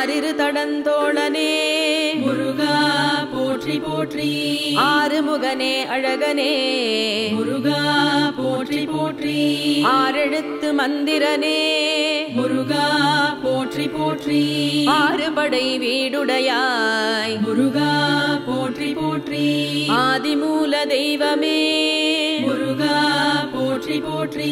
ஆறிரு தடந்தோழனே முருகா போற்றி போற்றி ஆறுமுகனே அழகனே முருகா போற்றி போற்றி ஆறெழுத்து மந்திரனே முருகா போற்றி போற்றி ஆறுபடை வீடுடையாய் முருகா போற்றி போற்றி ஆதிமூல தெய்வமே முருகா போற்றி போற்றி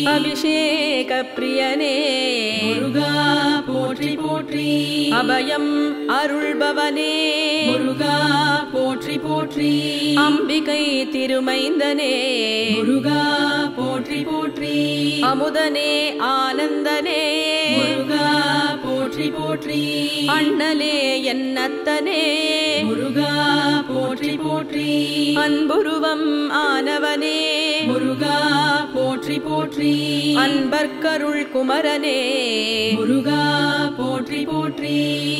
அபிஷேக பிரியனே முருகா போற்றி போற்றி அபயம் அருள்பவனே முருகா போற்றி போற்றி அம்பிகை திருமைந்தனே முருகா போற்றி போற்றி அமுதனே ஆனந்தனே முருகா போற்றி போற்றி அண்ணலே என்னத்தனே முருகா போற்றி போற்றி அன்புருவம் ஆனவனே முருகா போற்றி போற்றி அன்பர்க்கருள் குமரனே முருகா போற்றி போற்றி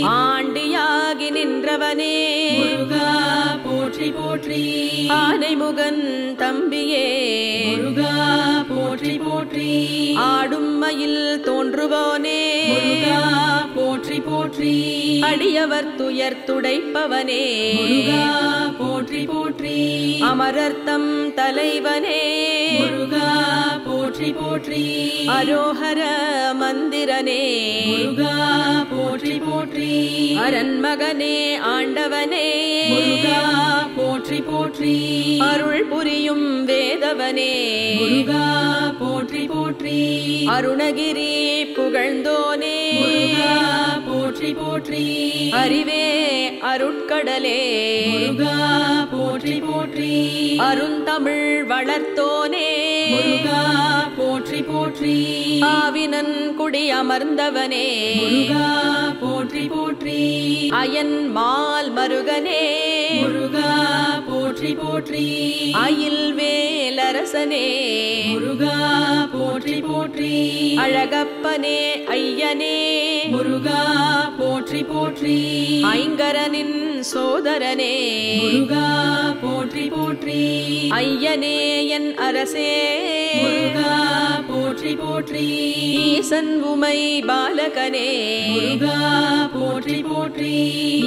ஆண்டியாகி நின்றவனே முருகா போற்றி போற்றி ஆனைமுகன் தம்பியே முருகா போற்றி போற்றி ஆடும் மயில் தோன்றுவோனே முருகா போற்றி போற்றி அடியவர் துயர் துடைப்பவனே முருகா போற்றி போற்றி அமரர்த்தம் தலைவனே முருகா போற்றி போற்றி அரோஹர மந்திரனே முருகா போற்றி போற்றி அரண்மகனே ஆண்டவனே முருகா போற்றி போற்றி அருள் புரியும் வேதவனே முருகா போற்றி போற்றி அருணகிரி புகழ்ந்தோனே முருகா போற்றி போற்றி அறிவே அருட்கடலே முருகா போற்றி போற்றி அருந்தமிழ் வளர்த்தோனே முருகா போற்றி போற்றி ஆவினன் குடி அமர்ந்தவனே முருகா போற்றி போற்றி அயன் மால் மருகனே முருகா போற்றி போற்றி அயில் வேலரசனே முருகா போற்றி போற்றி அழகப்பனே ஐயனே முருகா போற்றி போற்றி ஐங்கரனின் சோதரனே முருகா போற்றி போற்றி ஐயனே என் அரசே முருகா போற்றி போற்றி ஈசன் உமை பாலகனே முருகா போற்றி போற்றி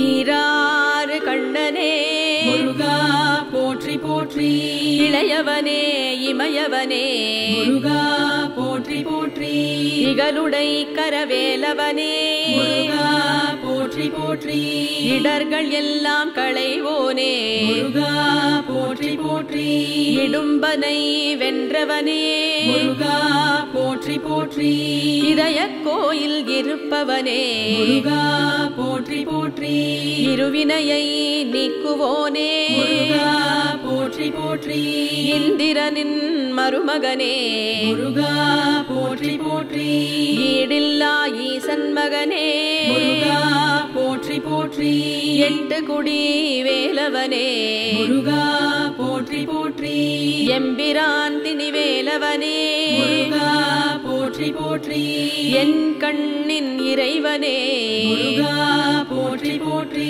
ஈராறு கண்ணனே முருகா போற்றி போற்றி இளையவனே இமயவனே முருகா போற்றி போற்றி இகலுடை கரவேலவனே முருகா போற்றி போற்றி இடர்கள் எல்லாம் களைவோனே முருகா போற்றி போற்றி இடும்பனை வென்றவனே முருகா போற்றி போற்றி இதய கோயில் இருப்பவனே முருகா போற்றி போற்றி இருவினையை நீக்குவோனே முருகா போற்றி போற்றி இந்திரனின் மருமகனே முருகா போற்றி போற்றி ஈடில்லா ஈசன் மகனே முருகா போற்றி போற்றி எட்டு குடி வேலவனே முருகா போற்றி போற்றி எம்பிரான் திணிவேலவனே முருகா போற்றி போற்றி என் கண்ணின் இறைவனே முருகா போற்றி போற்றி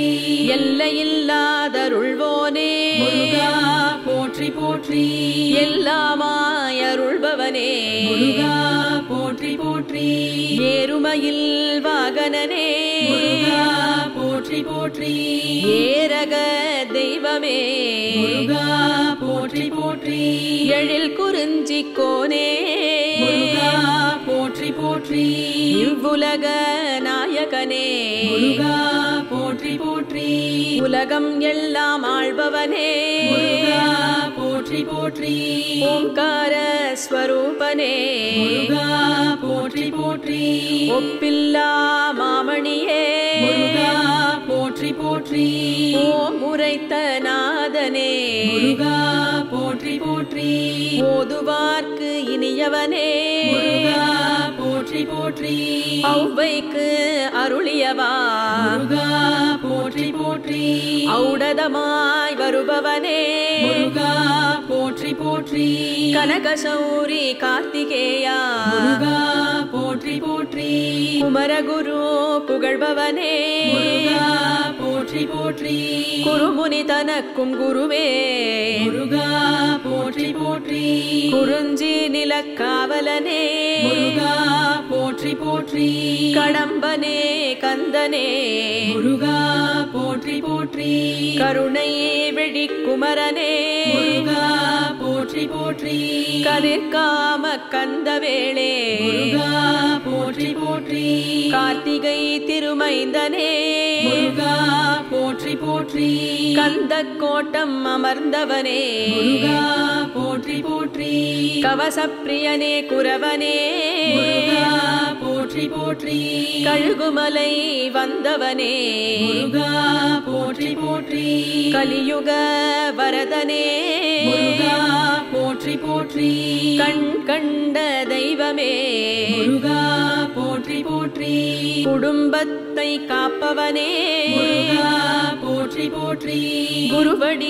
எல்லையில்லாதருள்வோனே முருகா போற்றி போற்றி எல்லாமாய் அருள்பவனே முருகா போற்றி போற்றி ஏறுமையில் வாகனனே முருகா போற்றி போற்றி ஏரக தெய்வமே முருகா போற்றி போற்றி எழில் குறிஞ்சி கோனே முருகா போற்றி போற்றி இவ்வுலக நாயகனே முருகா போற்றி போற்றி உலகம் எல்லாம் ஆள்பவனே முருகா போற்றி போற்றி ஓங்கார ஸ்வரூபனே முருகா போற்றி போற்றி ஒப்பில்லா மாமணியே முருகா போற்றி போற்றி ஓம் உரைத்த நாதனே முருகா போற்றி போற்றி ஓதுவார்க்கு இனியவனே முருகா போற்றி போற்றி ஔவைக்கு அருளியவா முருகா போற்றி போற்றி ஔடதமாய் வருபவனே முருகா போற்றி போற்றி கனகசௌரி கார்த்திகேயா முருகா போற்றி போற்றி குமரகுரு புகழ்பவனே முருகா போற்றி போற்றி போற்றி குருமுனி தனக்கும் குருவே முருகா போற்றி போற்றி குறிஞ்சி நிலக்காவலனே முருகா போற்றி போற்றி கடம்பனே கந்தனே முருகா போற்றி போற்றி கருணையே வெடிக்குமரனே முருகா போற்றி போற்றி கதிர்காம கந்தவேளே முருகா போற்றி போற்றி கார்த்திகை திருமைந்தனே முருகா போற்றி போற்றி கந்த கோட்டம் அமர்ந்தவனே முருகா போற்றி போற்றி கவசப்பிரியனே குரவனே முருகா போற்றி போற்றி கழுகுமலை வந்தவனே முருகா போற்றி போற்றி கலியுக வரதனே முருகா போற்றி போற்றி கண் கண்ட தெய்வமே முருகா போற்றி போற்றி குடும்பத்தை காப்பவனே முருகா போற்றி போற்றி குருவடி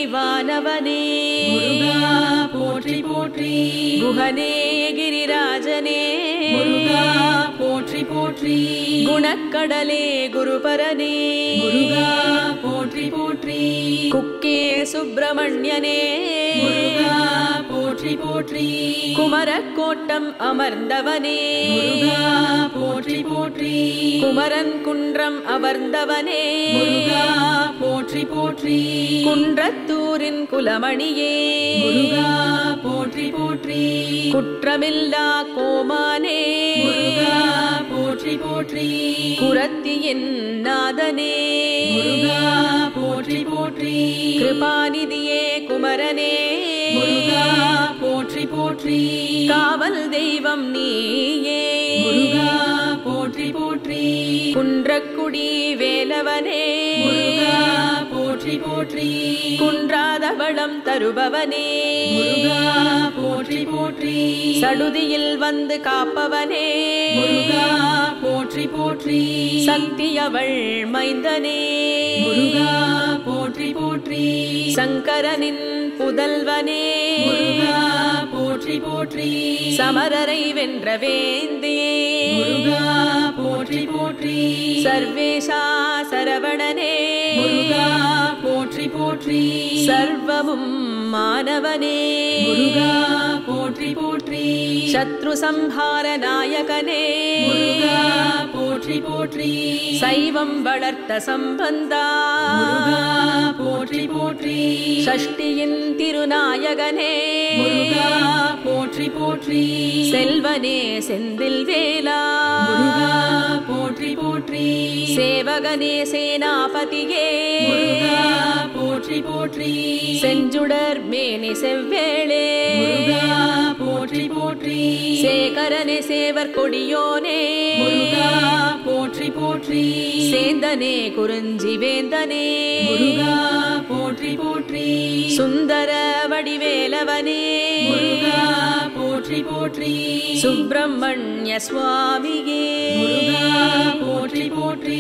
வானவனே முருகா போற்றி போற்றி குஹனே கிரிராஜனே முருகா போற்றி போற்றி குணக்கடலே குருபரனே முருகா போற்றி போற்றி குக்கே சுப்பிரமணியனே முருகா போற்றி போற்றி குமரக்கோட்டம் அமர்ந்தவனே முருகா போற்றி போற்றி குமரன் குன்றம் அமர்ந்தவனே முருகா போற்றி போற்றி குன்றத்தூரின் குலமணியே முருகா போற்றி போற்றி குற்றமில்லா கோமானே முருகா போற்றி போற்றி குரத்தியின் நாதனே முருகா போற்றி போற்றி கிருபாநிதியே குமரனே முருகா போற்றி போற்றி காவல் தெய்வம் நீயே முருகா போற்றி போற்றி குன்றக்குடி வேலவனே முருகா போற்றி போற்றி குன்றாத வளம் தருபவனே முருகா போற்றி போற்றி சடுதியில் வந்து காப்பவனே முருகா போற்றி போற்றி சக்தி அவள் மைந்தனே முருகா போற்றி போற்றி சங்கரனின் புதல்வனே முருகா போற்றி போற்றி சமரரை வென்ற வேந்தே முருகா போற்றி போற்றி சர்வேஷா சரவணனே முருகா போற்றி போற்றி சர்வமும் மாணவனே முருகா போற்றி போற்றி சத்ரு சம்ஹார நாயகனே முருகா போற்றி போற்றி சைவம் வளர்த்த சம்பந்தா முருகா போற்றி போற்றி ஷஷ்டியின் திருநாயகனே முருகா போற்றி போற்றி செல்வனே செந்தில் வேலா முருகா போற்றி போற்றி சேவகனே சேனாபதியே முருகா போற்றி போற்றி செஞ்சுடர் மேனி செவ்வேளே முருகா போற்றி போற்றி சேகரனே சேவர் கொடியோனே முருகா போற்றி போற்றி சேந்தனே குறிஞ்சி வேந்தனே முருகா போற்றி போற்றி சுந்தர வடிவேலவனே முருகா போற்றி போற்றி சுப்பிரமணிய சுவாமியே முருகா போற்றி போற்றி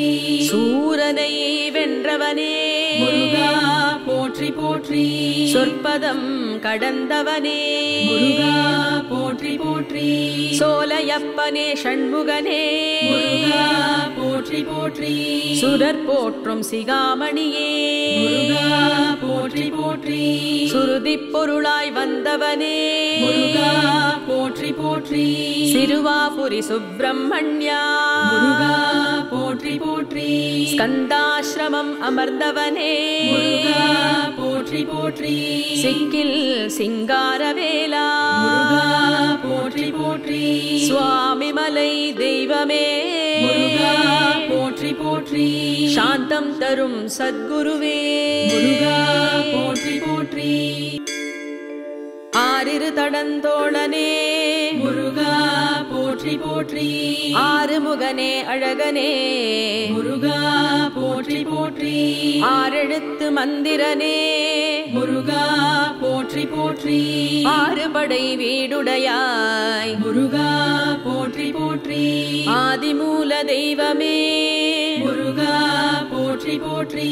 சூரனை வென்றவனே முருகா போற்றி போற்றி சொற்பதம் கடந்தவனே முருகா போற்றி போற்றி சோலையப்பனே ஷண்முகனே முருகா போற்றி போற்றி சுரர் போற்றும் சிகாமணியே முருகா போற்றி போற்றி சுருதி பொருளாய் வந்தவனே முருகா போற்றி போற்றி சிறுவாபுரி சுப்பிரமணியா முருகா போற்றி போற்றி ஸ்கந்தாசிரமம் அமர்ந்தவனே முருகா போற்றி போற்றி சிக்கில் சிங்காரவேலா முருகா போற்றி போற்றி சுவாமி மலை தெய்வமே முருகா போற்றி போற்றி சாந்தம் தரும் சத்குருவே முருகா போற்றி போற்றி ஆறிரு தடந்தோழனே முருகா போற்றி போற்றி ஆறுமுகனே அழகனே முருகா போற்றி போற்றி ஆறெழுத்து மந்திரனே முருகா போற்றி போற்றி ஆறுபடை வீடுடையாய் முருகா போற்றி போற்றி ஆதிமூல தெய்வமே முருகா போற்றி போற்றி போற்றி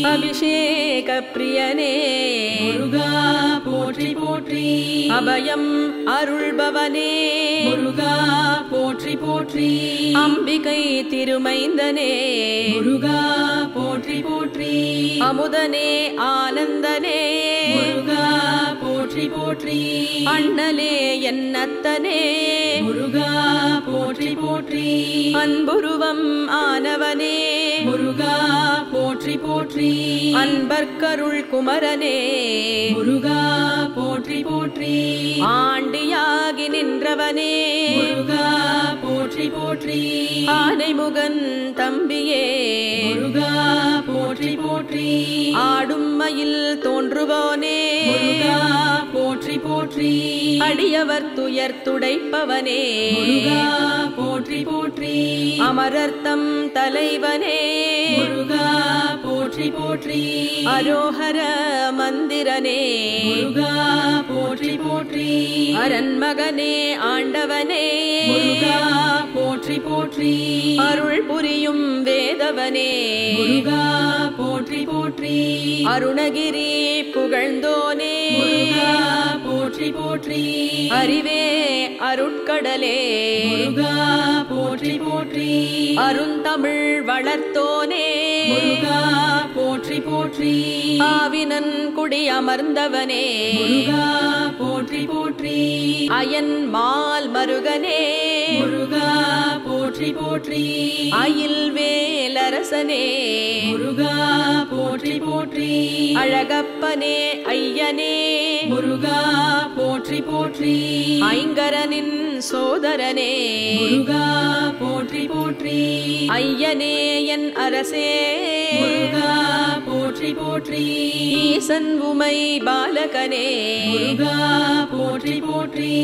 அபிஷேக பிரியனே முருகா போற்றி போற்றி அபயம் அருள்பவனே முருகா போற்றி போற்றி அம்பிகை திருமைந்தனே முருகா போற்றி போற்றி அமுதனே ஆனந்தனே முருகா போற்றி போற்றி அண்ணலே என்னத்தனே முருகா போற்றி போற்றி அன்புருவம் ஆனவனே முருகா போற்றி போற்றி அன்பர்க்கருள் குமரனே முருகா போற்றி போற்றி ஆண்டியாகி நின்றவனே முருகா போற்றி போற்றி ஆனைமுகன் தம்பியே முருகா போற்றி போற்றி ஆடும் மயில் தோன்றுவோனே முருகா போற்றி போற்றி அடியவர் துயர் துடைப்பவனே முருகா போற்றி போற்றி அமரர்த்தம் தலைவனே முருகா போற்றி போற்றி அரோஹர மந்திரனே முருகா போற்றி போற்றி அரண்மகனே ஆண்டவனே முருகா போற்றி போற்றி அருள் புரியும் வேதவனே முருகா போற்றி போற்றி அருணகிரி புகழ்ந்தோனே முருகா போற்றி போற்றி அறிவே அருட்கடலே முருகா போற்றி போற்றி அருந்தமிழ் வளர்த்தோனே முருகா போற்றி போற்றி ஆவினன் குடி அமர்ந்தவனே முருகா போற்றி போற்றி அயன் மால் மருகனே முருகா போற்றி போற்றி அயில் வேலரசனே முருகா போற்றி போற்றி அழகப்பனே ஐயனே முருகா போற்றி போற்றி ஐங்கரனின் சோதரனே முருகா போற்றி போற்றி ஐயனே என் அரசே முருகா போற்றி போற்றி ஈசன் உமை பாலகனே முருகா போற்றி போற்றி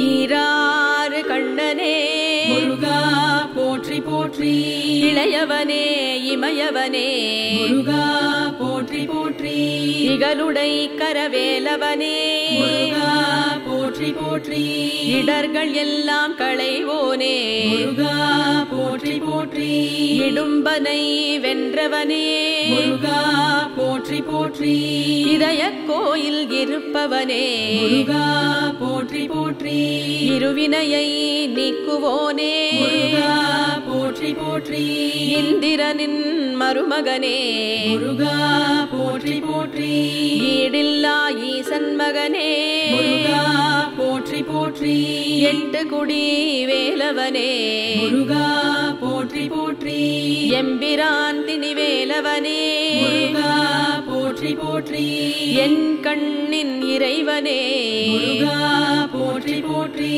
ஈராறு கண்ணனே முருகா போற்றி போற்றி இளையவனே இமயவனே முருகா போற்றி போற்றி இகலுடை கரவேலவனே முருகா போற்றி போற்றி இடர்கள் எல்லாம் களைவோனே முருகா போற்றி போற்றி இடும்பனை வென்றவனே முருகா போற்றி போற்றி இதய கோயில் இருப்பவனே முருகா போற்றி போற்றி இருவினையை நீக்குவோனே முருகா போற்றி போற்றி இந்திரனின் மருமகனே முருகா போற்றி போற்றி ஈடில்லா ஈசன் மகனே முருகா போற்றி போற்றி எட்டு குடி வேலவனே முருகா போற்றி போற்றி எம்பிரான் திணிவேலவனே முருகா போற்றி போற்றி என் கண்ணின் இறைவனே முருகா போற்றி போற்றி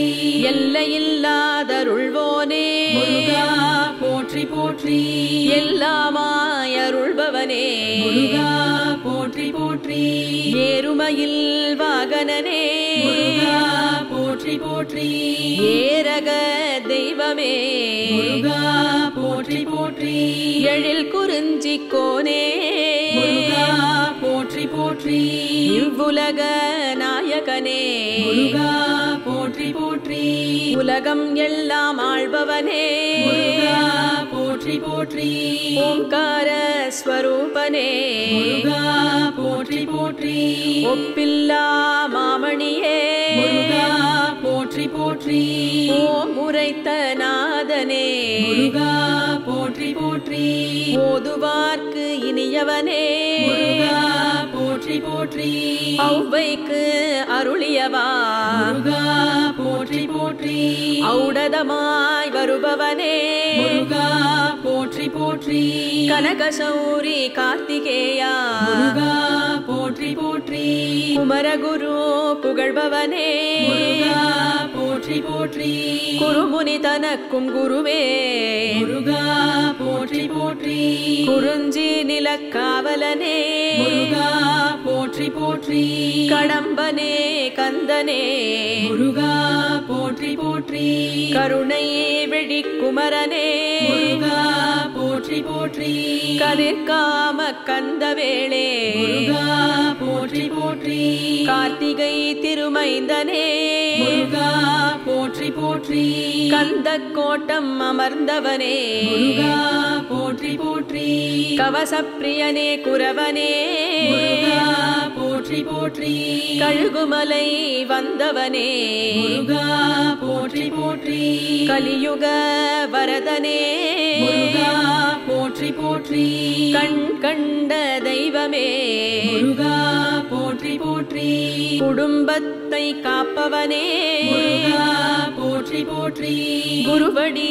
எல்லையில்லாதருள்வோனே முருகா போற்றி போற்றி எல்லாமாய் அருள்பவனே முருகா போற்றி போற்றி ஏறுமையில் வாகனனே முருகா போற்றி போற்றி ஏரக தெய்வமே முருகா போற்றி போற்றி எழில் குறிஞ்சி கோனே முருகா போற்றி போற்றி இவ்வுலக நாயகனே முருகா போற்றி போற்றி உலகம் எல்லாம் ஆள்பவனே முருகா போற்றி போற்றி ஓங்கார ஸ்வரூபனே முருகா போற்றி போற்றி ஒப்பில்லா மாமணியே முருகா போற்றி போற்றி ஓம் உரைத்த நாதனே முருகா போற்றி போற்றி ஓதுவார்க்கு இனியவனே முருகா போற்றி போற்றி ஔவைக்கு அருளியவா முருகா போற்றி போற்றி ஔடதமாய் வருபவனே முருகா போற்றி போற்றி கனகசௌரி கார்த்திகேயா முருகா போற்றி போற்றி குமரகுரு புகழ்பவனே முருகா போற்றி போற்றி குருமுனி தனக்கும் குருவே முருகா போற்றி போற்றி குறிஞ்சி நிலக்காவலனே முருகா போற்றி போற்றி கடம்பனே கந்தனே முருகா போற்றி போற்றி கருணை வெழிக்குமரனே முருகா போற்றி போற்றி போற்றி கதிர்காம கந்தவேளே முருகா போற்றி போற்றி கார்த்திகை திருமைந்தனே முருகா போற்றி போற்றி கந்த கோட்டம் அமர்ந்தவனே முருகா போற்றி போற்றி கவசப்பிரியனே குரவனே முருகா போற்றி போற்றி கழுகுமலை வந்தவனே முருகா போற்றி போற்றி கலியுக வரதனே முருகா போற்றி போற்றி கண் கண்ட தெய்வமே முருகா போற்றி போற்றி குடும்பத்தை காப்பவனே முருகா போற்றி போற்றி குருவடி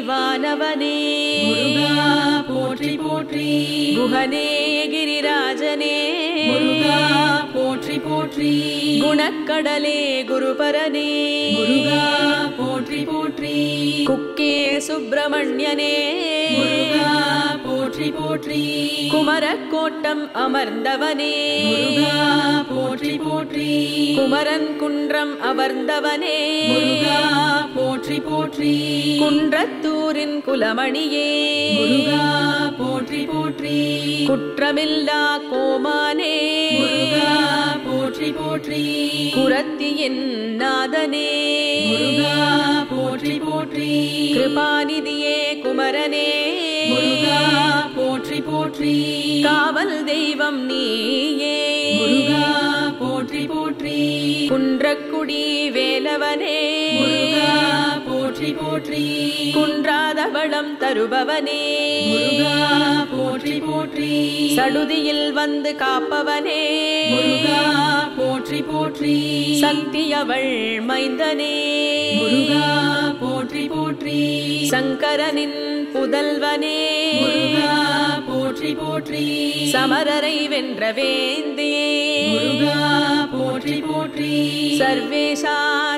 வானவனே முருகா போற்றி போற்றி குஹனே கிரிராஜனே முருகா போற்றி போற்றி குணக்கடலே குருபரனே முருகா போற்றி போற்றி குக்கே சுப்பிரமணியனே முருகா போற்றி போற்றி குமரக்கோட்டம் அமர்ந்தவனே முருகா போற்றி போற்றி குமரன் குன்றம் அமர்ந்தவனே முருகா போற்றி போற்றி குன்றத்தூரின் குலமணியே முருகா போற்றி போற்றி குற்றமில்லா கோமானே முருகா போற்றி போற்றி குரத்தியின் நாதனே முருகா போற்றி போற்றி கிருபாநிதியே குமரனே முருகா போற்றி போற்றி காவல் தெய்வம் நீயே முருகா போற்றி போற்றி குன்றக்குடி வேலவனே முருகா போற்றி போற்றி குன்றாத வளம் தருபவனே முருகா போற்றி போற்றி சடுதியில் வந்து காப்பவனே முருகா போற்றி போற்றி சக்தி அவள் மைந்தனே முருகா போற்றி போற்றி சங்கரனின் புதல்வனே முருகா போற்றி போற்றி சமரரை வென்ற வேந்தே முருகா போற்றி போற்றி சர்வேஷா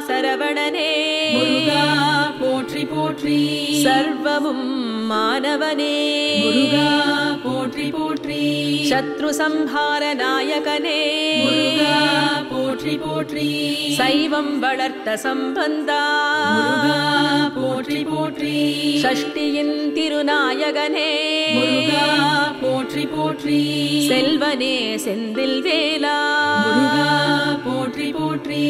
சரவணனே முருகா போற்றி போற்றி சர்வமும் மாணவனே முருகா போற்றி போற்றி சத்ரு சம்ஹார நாயகனே முருகா போற்றி போற்றி சைவம் வளர்த்த சம்பந்தா முருகா போற்றி போற்றி ஷஷ்டியின் திருநாயகனே முருகா போற்றி போற்றி செல்வனே செந்தில் வேலா முருகா போற்றி போற்றி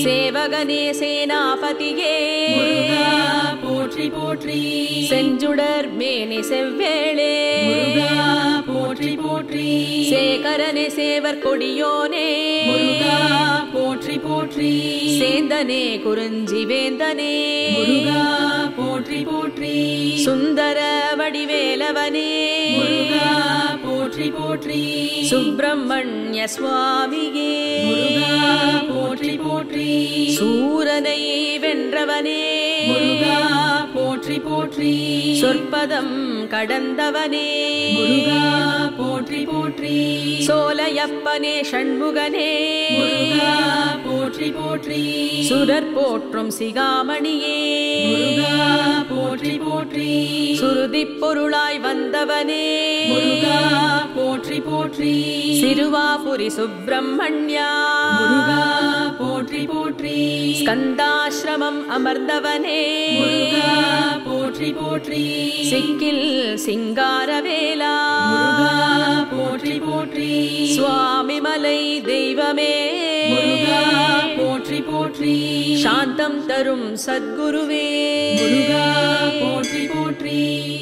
சேவகனே சேனாபதியே முருகா போற்றி போற்றி செஞ்சுடர் மேனி செவ்வேளே முருகா போற்றி போற்றி சேகரனே சேவர் கொடியோனே முருகா போற்றி போற்றி சேந்தனே குறிஞ்சி வேந்தனே முருகா போற்றி போற்றி சுந்தர வடிவேலவனே முருகா போற்றி போற்றி சுப்பிரமணிய சுவாமியே முருகா போற்றி போற்றி சூரனை வென்றவனே முருகா போற்றி போற்றி சொற்பதம் கடந்தவனே முருகா போற்றி போற்றி சோலையப்பனே ஷண்முகனே முருகா போற்றி போற்றி சுரர் போற்றும் சிகாமணியே முருகா போற்றி போற்றி சுருதி பொருளாய் வந்தவனே முருகா போற்றி போற்றி சிறுவாபுரி சுப்பிரமணியா முருகா போற்றி போற்றி ஸ்கந்தாசிரமம் அமர்ந்தவனே முருகா போற்றி போற்றி சிக்கில் சிங்காரவேலா முருகா போற்றி போற்றி சுவாமிமலை தெய்வமே முருகா போற்றி போற்றி சாந்தம் தரும் சத்குருவே முருகா போற்றி போற்றி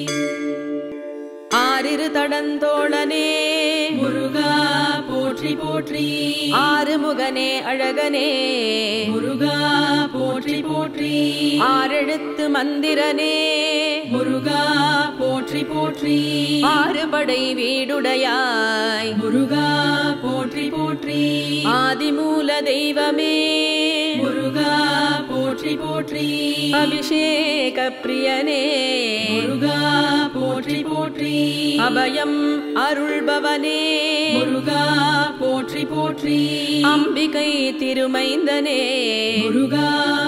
ஆறிரு தடந்தோழனே முருகா போற்றி போற்றி ஆறுமுகனே அழகனே முருகா போற்றி போற்றி ஆறெழுத்து மந்திரனே முருகா போற்றி போற்றி ஆறுபடை வீடுடையாய் முருகா போற்றி போற்றி ஆதிமூல தெய்வமே முருகா போற்றி போற்றி அபிஷேக பிரியனே முருகா போற்றி போற்றி அபயம் அருள்பவனே முருகா போற்றி போற்றி அம்பிகை திருமைந்தனே முருகா போற்றி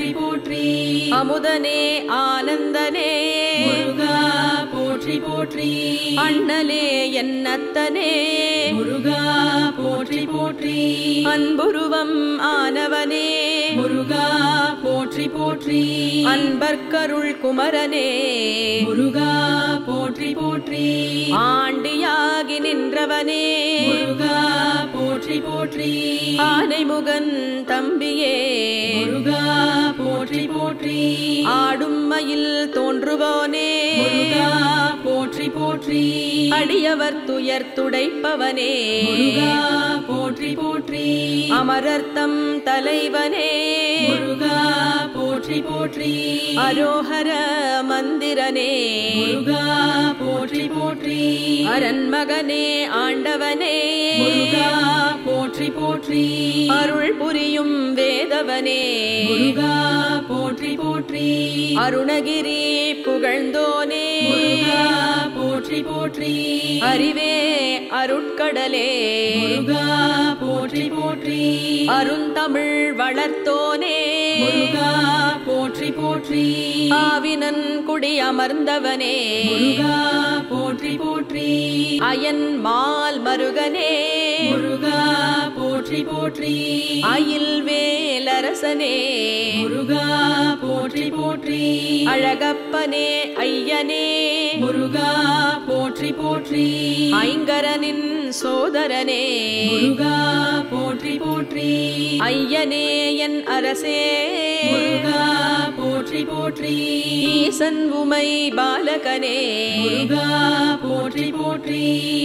போற்றி போற்றி அமுதனே ஆனந்தனே முருகா போற்றி போற்றி அண்ணலே என்னத்தனே முருகா போற்றி போற்றி அன்புருவம் ஆனவனே முருகா போற்றி போற்றி அன்பர்க்கருள் குமரனே முருகா போற்றி போற்றி ஆண்டியாகி நின்றவனே முருகா போற்றி போற்றி ஆனைமுகன் தம்பியே முருகா போற்றி போற்றி ஆடும் மயில் தோன்றுவோனே முருகா போற்றி போற்றி அடியவர் துயர் துடைப்பவனே முருகா போற்றி போற்றி அமரர்த்தம் தலைவனே முருகா போற்றி போற்றி அரோஹர மந்திரனே முருகா போற்றி போற்றி அரண்மகனே ஆண்டவனே முருகா போற்றி போற்றி அருள் புரியும் வேதவனே முருகா போற்றி போற்றி அருணகிரி புகழ்ந்தோனே முருகா போற்றி போற்றி அறிவே அருட்கடலே முருகா போற்றி போற்றி அருந்தமிழ் வளர்த்தோனே முருகா போற்றி போற்றி ஆவினன் குடி அமர்ந்தவனே முருகா போற்றி போற்றி அயன் மால் மருகனே முருகா போற்றி போற்றி அயில் வேலரசனே முருகா போற்றி போற்றி அழகப்பனே ஐயனே முருகா போற்றி போற்றி ஐங்கரனின் சோதரனே முருகா போற்றி போற்றி ஐயனே என் அரசே முருகா போற்றி போற்றி ஈசன் உமை பாலகனே முருகா போற்றி போற்றி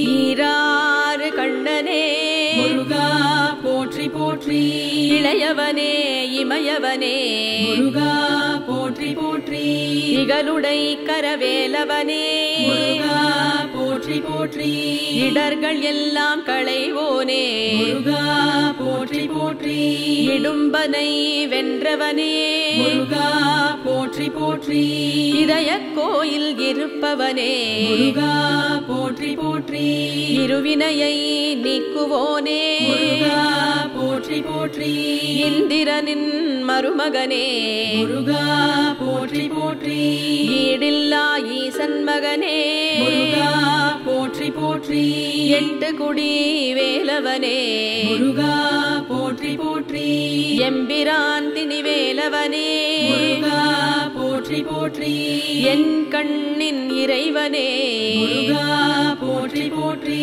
ஈராறு கண்ணனே முருகா போற்றி போற்றி இளையவனே இமயவனே முருகா போற்றி போற்றி இகலுடை கரவேலவனே முருகா போற்றி போற்றி இடர்கள் எல்லாம் களைவோனே முருகா போற்றி போற்றி இடும்பனை வென்றவனே முருகா போற்றி போற்றி இதய கோயில் இருப்பவனே முருகா போற்றி போற்றி இருவினையை நீக்குவோனே முருகா போற்றி போற்றி இந்திரனின் மருமகனே முருகா போற்றி போற்றி ஈடில்லா ஈசன் மகனே முருகா போற்றி போற்றி எட்டு குடி வேலவனே முருகா போற்றி போற்றி எம்பிரான் திணிவேலவனே முருகா போற்றி போற்றி என் கண்ணின் இறைவனே முருகா போற்றி போற்றி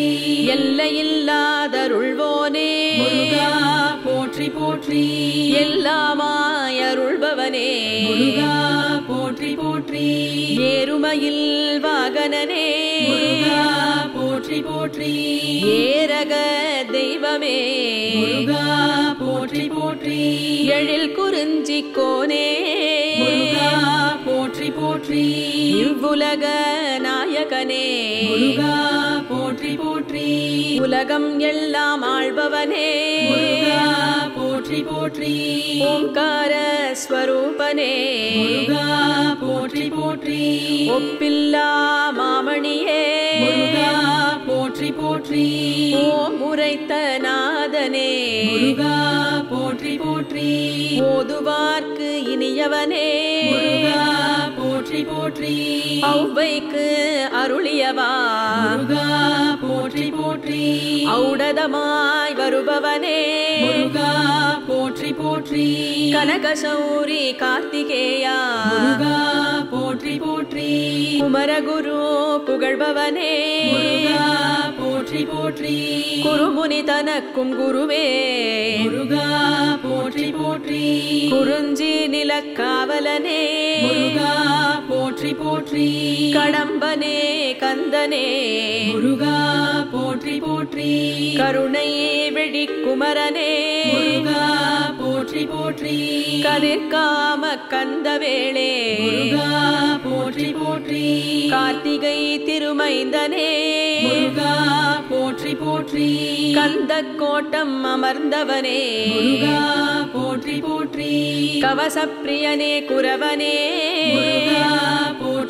எல்லையில்லாதருள்வோனே முருகா போற்றி போற்றி எல்லாமாய் அருள்பவனே முருகா போற்றி போற்றி ஏறுமையில் வாகனனே முருகா போற்றி போற்றி ஏரக தெய்வமே முருகா போற்றி போற்றி எழில் குறிஞ்சி கோனே முருகா போற்றி போற்றி இவ்வுலக நாயகனே முருகா போற்றி போற்றி உலகம் எல்லாம் ஆள்பவனே முருகா போற்றி போற்றி ஓங்கார ஸ்வரூபனே முருகா போற்றி போற்றி ஒப்பில்லா மாமணியே முருகா போற்றி போற்றி ஓம் உரைத்த நாதனே முருகா போற்றி போற்றி ஓதுவார்க்கு இனியவனே முருகா போற்றி போற்றி ஔவைக்கு அருளியவா முருகா போற்றி போற்றி ஔடதமாய் வருபவனே முருகா போற்றி போற்றி கனகசௌரி கார்த்திகேயா முருகா போற்றி போற்றி குமரகுரு புகழ்பவனே முருகா போற்றி போற்றி குருமுனி தனக்கும் குருவே முருகா போற்றி போற்றி குறிஞ்சி நிலக்காவலனே முருகா போற்றி போற்றி கடம்பனே கந்தனே முருகா போற்றி போற்றி கருணை வெடிக்குமரனே முருகா போற்றி போற்றி கதிர்காம கந்தவேளே முருகா போற்றி போற்றி கார்த்திகை திருமைந்தனே முருகா போற்றி போற்றி கந்த கோட்டம் அமர்ந்தவனே முருகா போற்றி போற்றி கவசப்பிரியனே குரவனே முருகா போற்றி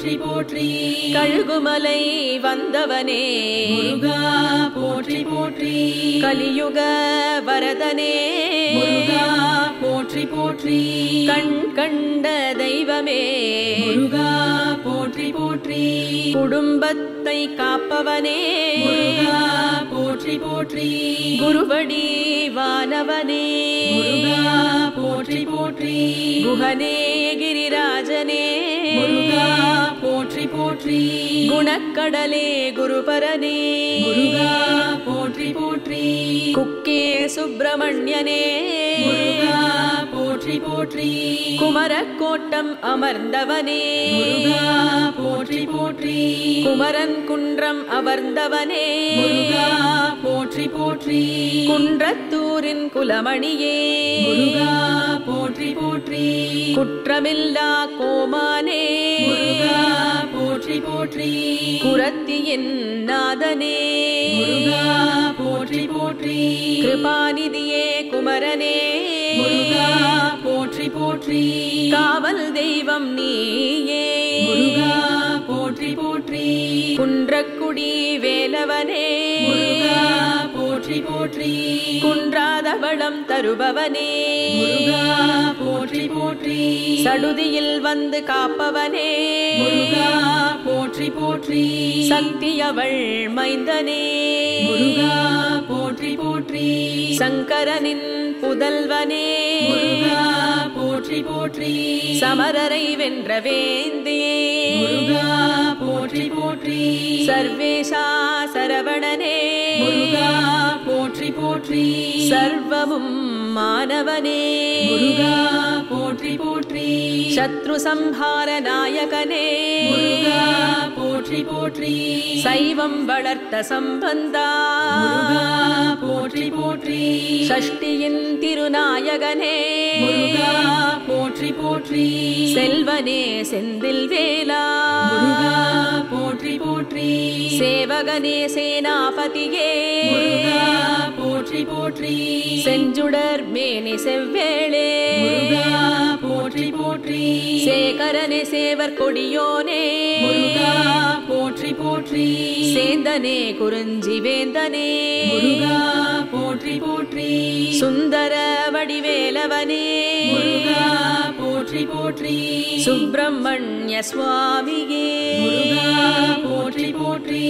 போற்றி போற்றி கழுகுமலை வந்தவனே முருகா போற்றி போற்றி கலியுக வரதனே முருகா போற்றி போற்றி கண் கண்ட தெய்வமே முருகா போற்றி போற்றி குடும்பத்தை காப்பவனே முருகா போற்றி போற்றி குருவடி வானவனே முருகா போற்றி போற்றி குகனே கிரிராஜனே முருகா போற்றி போற்றி குணக்கடலே குருபரனே முருகா போற்றி போற்றி குக்கே சுப்பிரமணியனே முருகா போற்றி போற்றி குமரக்கோட்டம் அமர்ந்தவனே முருகா போற்றி போற்றி குமரன் குன்றம் அமர்ந்தவனே முருகா போற்றி போற்றி குன்றத்தூரின் குலமணியே முருகா போற்றி போற்றி குற்றமில்லா கோமானே முருகா போற்றி போற்றி குரத்தியின் நாதனே முருகா போற்றி போற்றி கிருபாநிதியே குமரனே முருகா போற்றி போற்றி காவல் தெய்வம் நீயே முருகா போற்றி போற்றி குன்றக்குடி வேலவனே முருகா போற்றி போற்றி குன்றாத வளம் தருபவனே முருகா போற்றி போற்றி சடுதியில் வந்து காப்பவனே முருகா போற்றி போற்றி சக்தியவள் மைந்தனே முருகா போற்றி போற்றி சங்கரனின் புதல்வனே முருகா போற்றி போற்றி சமரரை வென்ற வேந்தியே முருகா போற்றி போற்றி சர்வேஷா சரவணனே முருகா போற்றி போற்றி சர்வமும் மாணவனே முருகா போற்றி போற்றி சத்ரு சம்ஹார நாயகனே முருகா போற்றி போற்றி சைவம் வளர்த்த சம்பந்தா முருகா போற்றி போற்றி ஷஷ்டியின் திருநாயகனே முருகா போற்றி போற்றி செல்வனே செந்தில் வேலா முருகா போற்றி போற்றி சேவகனே சேனாபதியே முருகா போற்றி போற்றி செஞ்சுடர் மேனி செவ்வேளே முருகா போற்றி போற்றி சேகரனே சேவர் கொடியோனே முருகா போற்றி போற்றி சேந்தனே குறிஞ்சி வேந்தனே முருகா போற்றி போற்றி சுந்தர வடிவேலவனே முருகா போற்றி போற்றி சுப்பிரமணிய சுவாமியே முருகா போற்றி போற்றி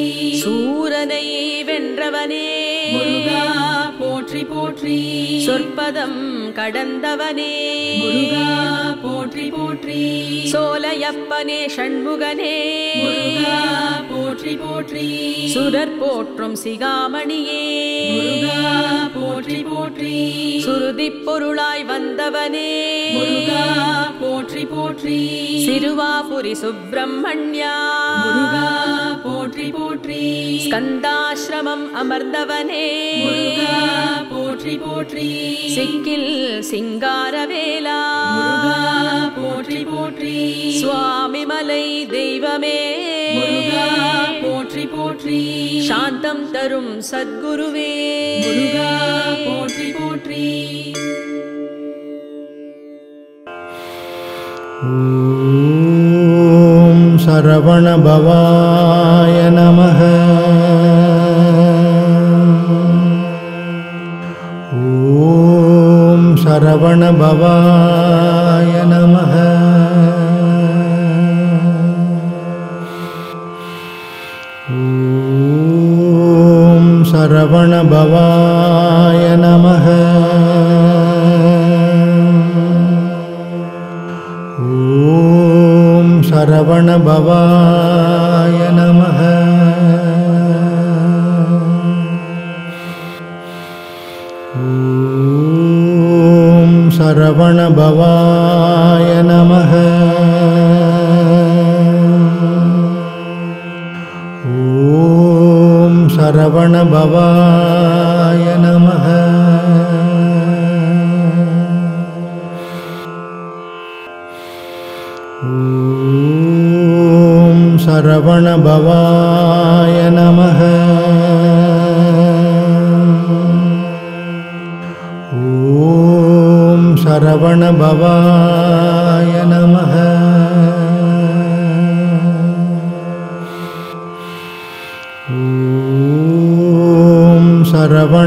சூரனை வென்றவனே முருகா போற்றி போற்றி சொற்பதம் கடந்தவனே முருகா போற்றி போற்றி சோலையப்பனே ஷண்முகனே முருகா போற்றி போற்றி சுரர் போற்றும் சிகாமணியே முருகா போற்றி போற்றி சுருதி பொருளாய் வந்தவனே முருகா போற்றி போற்றி சிறுவாபுரி சுப்பிரமணியா முருகா போற்றி போற்றி ஸ்கந்தாசிரமம் அமர்ந்தவனே முருகா போற்றி போற்றி சிக்கில் சிங்காரவேலா முருகா போற்றி போற்றி சுவாமிமலை தெய்வமே முருகா போற்றி போற்றி சாந்தம் தரும் சத்குருவே முருகா போற்றி போற்றி ॐ सरवणभवाय नमः ॐ सरवणभवाय नमः ॐ सरवणभवाय नमः ॐ सरवणभवाय नमः ॐ सरवणभवाय नमः ॐ सरवणभवाय नमः ॐ सरवणभवाय नमः ॐ सरवणभवाय नमः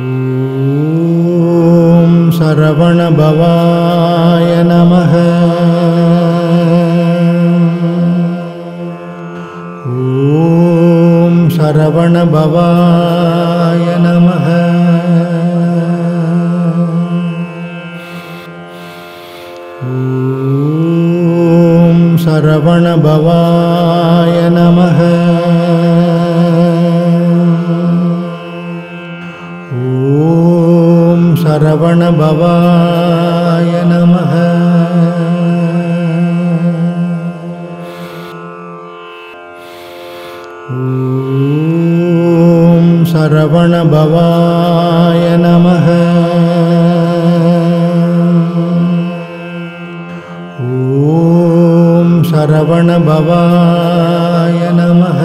ॐ सरवणभवाय नमः ॐ सरवणभवाय नमः ॐ सरवणभवाय नमः ॐ सरवणभवाय नमः ॐ सरवणभवाय नमः ॐ सरवणभवाय नमः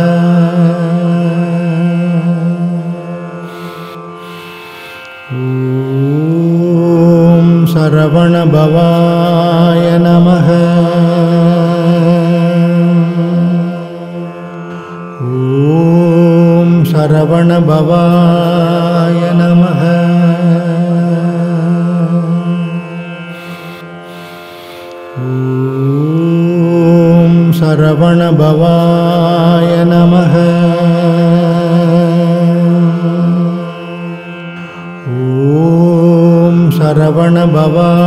ॐ सरवणभवाय नमः ॐ सरवणभवाय नमः ॐ सरवणभवाय नमः ॐ सरवणभवाय